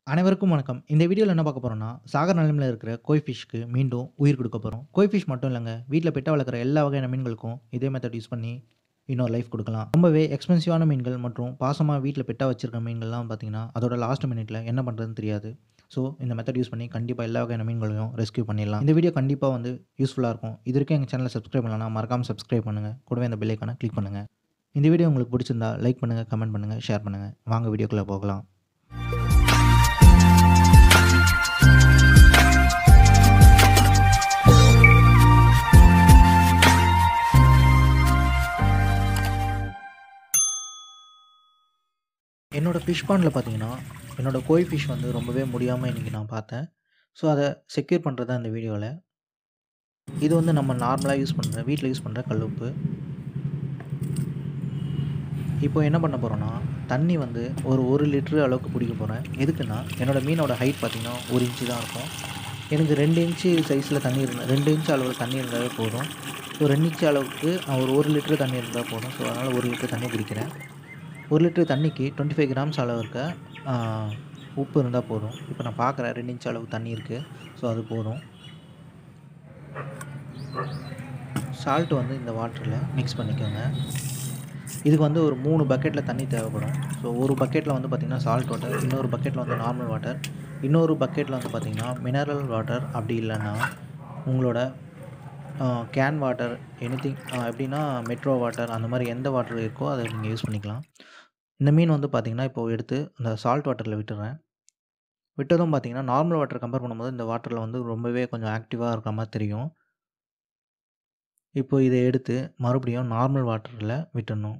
அனைவருக்கும் வணக்கம். இந்த வீடியோல என்ன பார்க்க போறோம்னா, சாகர் நிலைமையில இருக்கிற கோய் ஃபிஷ்க்கு மீண்டும் உயிர் குடுக்க போறோம். கோய் ஃபிஷ் மட்டும் இல்லங்க. வீட்ல பெட்டா வளர்க்குற எல்லா வகையான மீன்களுக்கும் இதே மெத்தட் யூஸ் பண்ணி இன்னொரு லைஃப் குடுக்கலாம். ரொம்பவே எக்ஸ்பென்சிவான மீன்கள் மற்றும் பாசமா வீட்ல பெட்டா வச்சிருக்க மீன்கள்லாம் பார்த்தீங்கன்னா, அதோட லாஸ்ட் மினிட்ல என்ன பண்றதுன்னு தெரியாது. ஸோ இந்த மெத்தட் யூஸ் பண்ணி கண்டிப்பா எல்லா வகையான மீன்களையும் ரெஸ்க்யூ பண்ணிடலாம். இந்த வீடியோ கண்டிப்பா வந்து யூஸ்ஃபுல்லா இருக்கும். இதுவரைக்கும் எங்க சேனல சப்ஸ்கிரைப் பண்ணலனா மறக்காம சப்ஸ்கிரைப் பண்ணுங்க. கூடவே அந்த பெல் ஐகான கிளிக் பண்ணுங்க. இந்த வீடியோ உங்களுக்கு பிடிச்சிருந்தா லைக் பண்ணுங்க, கமெண்ட் பண்ணுங்க, ஷேர் பண்ணுங்க. வாங்க வீடியோக்குள்ள போகலாம். என்னோட ஃபிஷ் பாண்ட்ல பார்த்தீங்கன்னா, என்னோட கோய் ஃபிஷ் வந்து ரொம்பவே முடியாம இன்னைக்கு நான் பார்த்தேன். ஸோ அத செக்யூர் பண்றது தான் இந்த வீடியோல. இது வந்து நம்ம நார்மலா யூஸ் பண்ற வீட்ல யூஸ் பண்ற கல்லுப்பு. இப்போ என்ன பண்ண போறோம்னா, தண்ணி வந்து ஒரு 1 லிட்டர் அளவுக்கு புடிக்க போறேன். எதுக்குன்னா, என்னோட மீனோட ஹைட் பார்த்தீங்கன்னா 1 இன்ச் தான் இருக்கும். எனக்கு 2 இன்ச் சைஸ்ல தண்ணி இருந்தா 2 இன்ச் அளவுல தண்ணி இருந்தாவே போதும். ஸோ 2 இன்ச் அளவுக்கு ஒரு 1 லிட்டர் தண்ணி இருந்தா போதும். ஸோ அதனால 1 லிட்டர் தண்ணி பிடிக்கிறேன். 1 லிட்டர் தண்ணிக்கு 25 கிராம்ஸ் அளவு இருக்க ஆ உப்பு இருந்தா போதும். இப்போ நான் பார்க்குறேன் 2 இன்ச் அளவு தண்ணி இருக்கு. ஸோ அது போதும். சால்ட் வந்து இந்த வாட்டர்ல மிக்ஸ் பண்ணிக்கோங்க. இதுக்கு வந்து ஒரு 3 பக்கெட்ல தண்ணி தேவைப்படும். ஸோ ஒரு பக்கெட்ல வந்து பார்த்தீங்கன்னா சால்ட் வாட்டர், இன்னொரு பக்கெட்ல வந்து நார்மல் வாட்டர், இன்னொரு பக்கெட்ல வந்து பார்த்தீங்கன்னா மினரல் வாட்டர் அப்படி இல்லன்னா, உங்களோட ஆ கேன் வாட்டர் எனிதிங் அ எப்படின்னா மெட்ரோ வாட்டர் அந்த மாரி எந்த வாட்டர் இருக்கோ அத நீங்க யூஸ் பண்ணிக்கலாம். இந்த மீன் வந்து பார்த்தீங்கன்னா, இப்போ எடுத்து அந்த சால்ட் வாட்டர்ல விட்டுர்றேன். விட்டதும் பார்த்தீங்கன்னா, நார்மல் வாட்டர் கம்பேர் பண்ணும்போது இந்த வாட்டர்ல வந்து ரொம்பவே கொஞ்சம் ஆக்டிவா இருக்கிற மாரி தெரியும். இப்போ இத எடுத்து மறுபடியும் நார்மல் வாட்டர்ல விட்டுடணும்.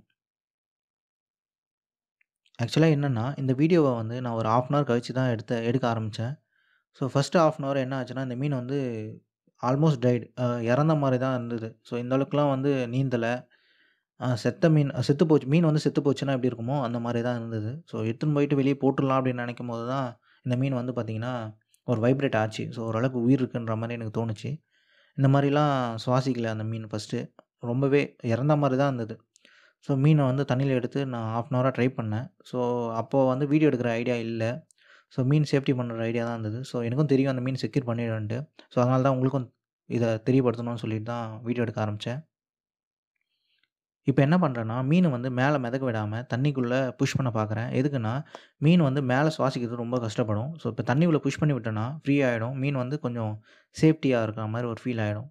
ஆக்சுவலா என்னன்னா, இந்த வீடியோவ வந்து நான் ஒரு 1/2 அன் ஹவர் கழிச்சு தான் எடுத்த எடுக்க ஆரம்பிச்சேன். ஸோ ஃபர்ஸ்ட் 1/2 அன் ஹவர் என்ன ஆச்சுன்னா, இந்த மீன் வந்து ஆல்மோஸ்ட் டெய்ட் அ இறந்த மாரி தான் இருந்தது. ஸோ இந்த அளவுக்குலாம் வந்து நீந்தல. அ செத்த மீன் செத்து போச்சு மீன் வந்து செத்து போச்சுன்னா எப்படி இருக்குமோ, அந்த மாரி தான் இருந்தது. ஸோ எடுத்துன்னு போயிட்டு வெளிய போட்டுறலாம் அப்படின்னு நினைக்கும்போது தான், இந்த மீன் வந்து பார்த்தீங்கன்னா, ஒரு வைப்ரேட் ஆச்சு. ஸோ ஓரளவுக்கு உயிர் இருக்குன்ற மாரி எனக்கு தோணுச்சு. இந்த மாரிலாம் சுவாசிக்கல அந்த மீன் ஃபர்ஸ்ட்டு. ரொம்பவே இறந்த மாரி தான் இருந்தது. ஸோ மீன வந்து தண்ணீல எடுத்து நான் 1/2 அன் ஹவரா ட்ரை பண்ணேன். ஸோ அப்போ வந்து வீடியோ எடுக்கிற ஐடியா இல்ல. ஸோ மீன் சேஃப்டி பண்ற ஐடியா தான் இருந்தது. ஸோ எனக்கும் தெரியும் அந்த மீன் செக்யூர் பண்ணிடுவேன்ட்டு. ஸோ அதனால தான் உங்களுக்கும் இத தெரியப்படுத்தணும்னு சொல்லிட்டு தான் வீடியோ எடுக்க ஆரம்பிச்சேன். இப்ப என்ன பண்றேன்னா, மீன வந்து மேல மிதக்க விடாம தண்ணிக்குள்ள புஷ் பண்ண பார்க்குறேன். எதுக்குன்னா, மீன் வந்து மேல சுவாசிக்கிறது ரொம்ப கஷ்டப்படும். ஸோ இப்ப தண்ணிக்குள்ள புஷ் பண்ணி விட்டேன்னா, ஃப்ரீ ஆயிடும். மீன் வந்து கொஞ்சம் சேஃப்டியா இருக்கிற மாரி ஒரு ஃபீல் ஆயிடும்.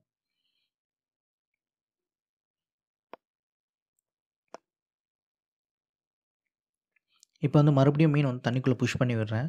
இப்ப வந்து மறுபடியும் மீன் வந்து தண்ணிக்குள்ள புஷ் பண்ணி விடுறேன்.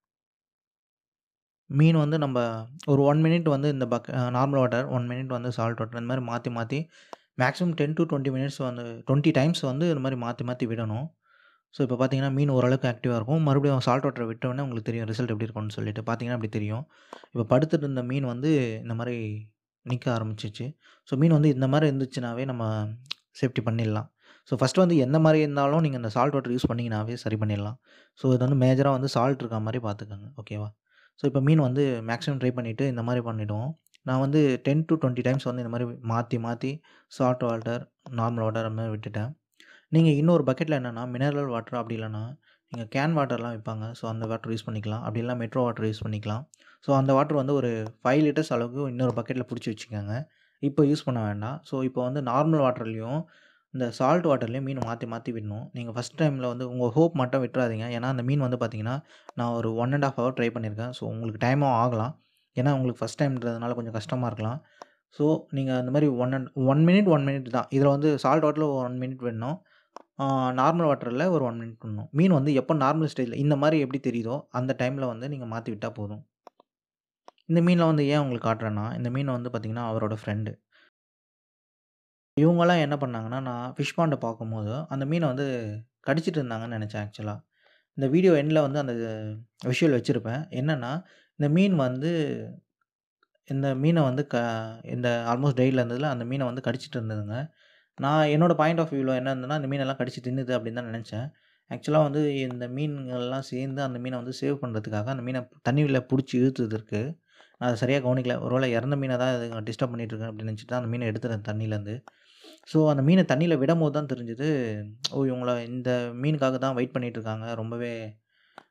மீன் வந்து நம்ப ஒரு 1 மினிட் வந்து இந்த பக் நார்மல் வாட்டர், 1 மினிட் வந்து சால்ட் வாட்டர் இந்த மாரி மாத்தி மாத்தி மேக்ஸிமம் 10 டூ 20 மினிட்ஸ் வந்து 20 டைம்ஸ் வந்து இந்த மாரி மாத்தி மாத்தி விடணும். ஸோ இப்ப பார்த்தீங்கன்னா, மீன் ஓரளவுக்கு ஆக்டிவா இருக்கும். மறுபடியும் சால்ட் வாட்டர விட்டோனே உங்களுக்கு தெரியும் ரிசல்ட் எப்படி இருக்கும்னு சொல்லிட்டு. பார்த்தீங்கன்னா அப்படி தெரியும். இப்ப படுத்துட்டு இருந்த மீன் வந்து இந்த மாரி நிக்க ஆரம்பிச்சுச்சு. ஸோ மீன் வந்து இந்த மாரி இருந்துச்சுனாவே நம்ம சேஃப்டி பண்ணிடலாம். ஸோ ஃபர்ஸ்ட்டு வந்து எந்த மாரி இருந்தாலும் நீங்க இந்த சால்ட் வாட்டர் யூஸ் பண்ணீங்கனாவே சரி பண்ணிடலாம். ஸோ இது வந்து மேஜரா வந்து சால்ட் இருக்க மாரி பார்த்துக்கங்க. ஓகேவா? ஸோ இப்ப மீன் வந்து மேக்ஸிமம் ட்ரை பண்ணிட்டு இந்த மாரி பண்ணிடுவோம். நான் வந்து 10 டூ 20 டைம்ஸ் வந்து இந்த மாரி மாத்தி மாத்தி சால்ட் வாட்டர், நார்மல் வாட்டர் அந்த மாரி விட்டுட்டேன். நீங்க இன்னொரு பக்கெட்ல என்னன்னா மினரல் வாட்டர் அப்படி இல்லன்னா, நீங்க கேன் வாட்டர்லாம் விப்பாங்க. ஸோ அந்த வாட்டர் யூஸ் பண்ணிக்கலாம். அப்படி இல்லனா மெட்ரோ வாட்டர் யூஸ் பண்ணிக்கலாம். ஸோ அந்த வாட்டர் வந்து ஒரு 5 லிட்டர்ஸ் அளவுக்கு இன்னொரு பக்கெட்ல புடிச்சு வச்சுக்கங்க. இப்போ யூஸ் பண்ண வேண்டாம். ஸோ இப்போ வந்து நார்மல் வாட்டர்லயும், இந்த சால்ட் வாட்டர்லயும் மீன மாத்தி மாத்தி விடணும். நீங்க ஃபர்ஸ்ட் டைம்ல வந்து உங்க ஹோப் மட்டும் விட்டுறாதீங்க. ஏன்னா அந்த மீன் வந்து பார்த்தீங்கன்னா, நான் ஒரு 1 1/2 ஹவர் ட்ரை பண்ணியிருக்கேன். ஸோ உங்களுக்கு டைமும் ஆகலாம். ஏன்னா உங்களுக்கு ஃபர்ஸ்ட் டைம்ன்றதுனால கொஞ்சம் கஷ்டமா இருக்கலாம். ஸோ நீங்க அந்த மாரி 1 அண்ட் 1 மினிட் 1 மினிட் தான். இதுல வந்து சால்ட் வாட்டர்ல 1 மினிட் விடணும். ஆ நார்மல் வாட்டர்ல ஒரு 1 மினிட் விடணும். மீன் வந்து எப்போ நார்மல் ஸ்டேஜ்ல இந்த மாரி எப்படி தெரியுதோ, அந்த டைம்ல வந்து நீங்க மாத்தி விட்டா போதும். இந்த மீன்ல வந்து ஏன் உங்களுக்கு காட்டுறேன்னா, இந்த மீன் வந்து பார்த்தீங்கன்னா, அவரோட ஃப்ரெண்டு. இவங்கலாம் என்ன பண்ணாங்கன்னா, நான் ஃபிஷ் பாண்ட பார்க்கும்போது, அந்த மீன வந்து கடிச்சிட்டு இருந்தாங்கன்னு நெனச்சேன் ஆக்சுவலா. இந்த வீடியோ எண்ட்ல வந்து அந்த விஷுவல் வச்சிருப்பேன். என்னன்னா, இந்த மீன் வந்து இந்த மீன வந்து க இந்த ஆல்மோஸ்ட் டெய்ட்ல இருந்ததுல அந்த மீன வந்து கடிச்சிட்டு இருந்ததுங்க. நான் என்னோட பாயிண்ட் ஆஃப் வியூல என்ன இருந்ததுன்னா, இந்த மீனெல்லாம் கடிச்சு தின்னுது அப்படின்னு தான் நெனச்சேன். ஆக்சுவலா வந்து இந்த மீன்கள்லாம் சேர்ந்து அந்த மீன வந்து சேவ் பண்றதுக்காக அந்த மீன தண்ணிக்குள்ள புடிச்சு இழுத்ததற்கு, நான் அத சரியா கவனிக்கல. ஒரு வேள இறந்த மீன தான் இதுங்க டிஸ்டர்ப் பண்ணிட்டு இருக்கு அப்படின்னு நெனச்சுட்டு தான் அந்த மீன எடுத்துட்டேன் தண்ணிலருந்து. ஸோ அந்த மீன தண்ணில விடம்போது தான் தெரிஞ்சது, ஓ! இவங்கள இந்த மீனுக்காக தான் வெயிட் பண்ணிட்டு இருக்காங்க. ரொம்பவே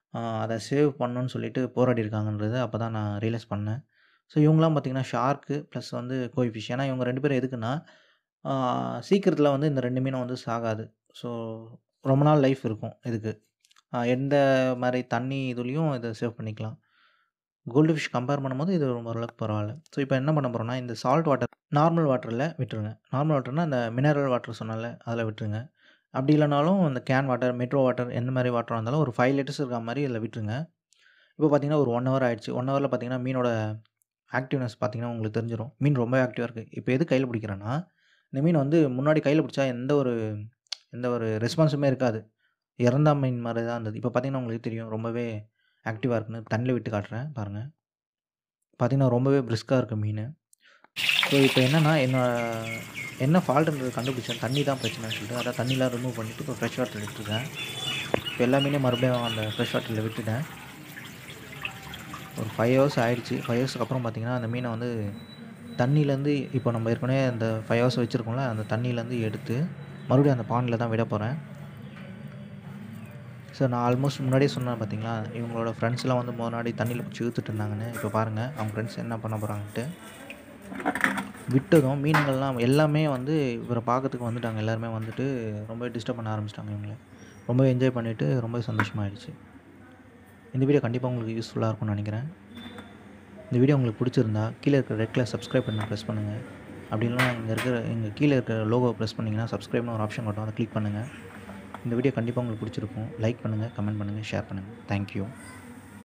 அத சேவ் பண்ணணும்னு சொல்லிட்டு போராடியிருக்காங்கன்றத அப்ப தான் நான் ரியலைஸ் பண்ணேன். ஸோ இவங்கலாம் பார்த்தீங்கன்னா, ஷார்க்கு ப்ளஸ் வந்து கோய் ஃபிஷ். ஏன்னா இவங்க 2 பேரும் எதுக்குன்னா, ஆ சீக்கிரத்தில வந்து இந்த 2 மீனும் வந்து சாகாது. ஸோ ரொம்ப நாள் லைஃப் இருக்கும் இதுக்கு. அ எந்த மாரி தண்ணி இதுலயும் இத சேவ் பண்ணிக்கலாம். கோல்டு ஃபிஷ் கம்பேர் பண்ணும்போது இது ஓரளவுக்கு பரவால்ல. ஸோ இப்ப என்ன பண்ண போறோம்னா, இந்த சால்ட் வாட்டர் நார்மல் வாட்டர்ல விட்டுருங்க. நார்மல் வாட்டர்னா இந்த மினரல் வாட்டர் சொன்னேன்ல, அதில விட்டுருங்க. அப்படி இல்லனாலும் இந்த கேன் வாட்டர், மெட்ரோ வாட்டர் எந்த மாரி வாட்டரா இருந்தாலும் ஒரு 5 லிட்டர்ஸ் இருக்கிற மாரி இதில விட்டுருங்க. இப்போ பார்த்தீங்கன்னா, ஒரு 1 ஹவர் ஆயிடுச்சு. 1 ஹவர்ல பார்த்தீங்கன்னா, மீனோட ஆக்டிவ்னஸ் பார்த்தீங்கன்னா, உங்களுக்கு தெரிஞ்சிரும். மீன் ரொம்ப ஆக்டிவா இருக்கு. இப்ப எது கையில பிடிக்கிறேன்னா, இந்த மீன் வந்து முன்னாடி கையில பிடிச்சா எந்த ஒரு எந்த ஒரு ரெஸ்பான்ஸுமே இருக்காது. இறந்த மீன் மாரி தான் இருந்தது. இப்ப பார்த்தீங்கன்னா, உங்களுக்கு தெரியும் ரொம்பவே ஆக்டிவா இருக்குன்னு. தண்ணீல விட்டு காட்டுறேன் பாருங்க. பார்த்தீங்கன்னா, ரொம்பவே பிரிஸ்கா இருக்கு மீனு. ஸோ இப்ப என்னன்னா, என்னோட என்ன ஃபால்ட்ன்றத கண்டுபிடிச்சேன். தண்ணி தான் பிரச்சனைன்னு சொல்லிட்டு, அதான் தண்ணிலாம் ரிமூவ் பண்ணிட்டு இப்போ ஃப்ரெஷ் வாட்டர் எடுத்துருக்கேன். இப்ப எல்லா மீனையும் மறுபடியும் அந்த ஃப்ரெஷ் வாட்டர்ல விட்டுட்டேன். ஒரு 5 ஹவர்ஸ் ஆயிடுச்சு. 5 ஹவர்ஸ்க்கு அப்புறம் பார்த்தீங்கன்னா, அந்த மீன வந்து தண்ணீலருந்து இப்போ நம்ம ஏற்கனவே அந்த 5 ஹவர்ஸ் வச்சிருக்கோம்ல, அந்த தண்ணீலருந்து எடுத்து மறுபடியும் அந்த பாண்ட்ல தான் விட போறேன். ஸோ நான் ஆல்மோஸ்ட் முன்னாடியே சொன்னேன் பார்த்தீங்களா, இவங்களோட ஃப்ரெண்ட்ஸ்லாம் வந்து முன்னாடி தண்ணீல புடிச்சு இழுத்துட்டு இருந்தாங்கன்னு. இப்ப பாருங்க, அவங்க ஃப்ரெண்ட்ஸ் என்ன பண்ண போறாங்கன்ட்டு. விட்டதும் மீன்கள்லாம் எல்லாமே வந்து இவர பார்க்கறதுக்கு வந்துட்டாங்க. எல்லாருமே வந்துட்டு ரொம்பவே டிஸ்டர்ப் பண்ண ஆரம்பிச்சுட்டாங்க இவங்கள. ரொம்பவே என்ஜாய் பண்ணிட்டு ரொம்பவே சந்தோஷமாயிடுச்சு. இந்த வீடியோ கண்டிப்பா உங்களுக்கு யூஸ்ஃபுல்லா இருக்கும்னு நெனைக்கிறேன். இந்த வீடியோ உங்களுக்கு பிடிச்சிருந்தா, கீழ இருக்கிற ரெட் கலர் சப்ஸ்கிரைப் பட்டன பிரஸ் பண்ணுங்க. அப்படி இல்லனா இங்க இருக்கிற இங்க கீழ இருக்கிற லோகோவ பிரஸ் பண்ணீங்கன்னா, சப்ஸ்கிரைப்னு ஒரு ஆப்ஷன் காட்டும். அத கிளிக் பண்ணுங்க. இந்த வீடியோ கண்டிப்பா உங்களுக்கு பிடிச்சிருக்கும். லைக் பண்ணுங்க, கமெண்ட் பண்ணுங்க, ஷேர் பண்ணுங்க. Thank you.